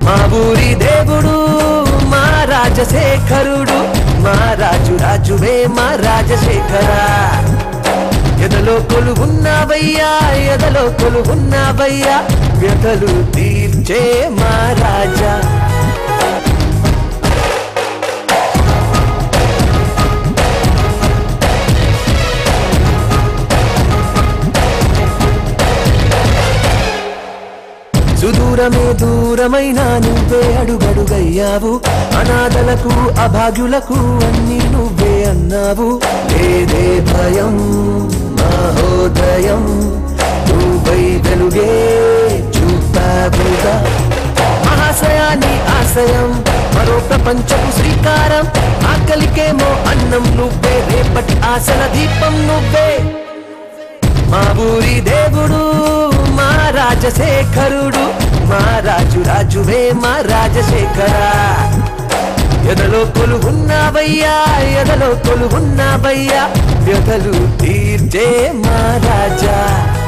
మా ఊరి దేవుడు మా రాజశేఖరుడు మా రాజు రాజువే మా రాజశేఖరా ఎదలో కొలువున్నావయ్యా ఎదలో కొలువున్నావయ్యా వ్యతలు తీర్చే మా రాజా సుదూరమే దూరమైన నువ్వే అడుగడుగయ్యావు అనాథలకు అభాగ్యులకు అన్ని నువ్వే అన్నావు లేదే భయం మహోదయం నువ్వై వెలుగే చూపావుగా మహాశయాన్ని ఆశయం మరో ప్రపంచపు శ్రీకారం ఆకలికేమో అన్నం నువ్వే రేపటి ఆశల దీపం నువ్వే మా ఊరి దేవుడు మా రాజశేఖరుడు మా రాజు రాజువే మా రాజశేఖరా ఎదలో కొలువున్నావయ్యా ఎదలో కొలువున్నావయ్యా వ్యధలు తీర్చే మా రాజా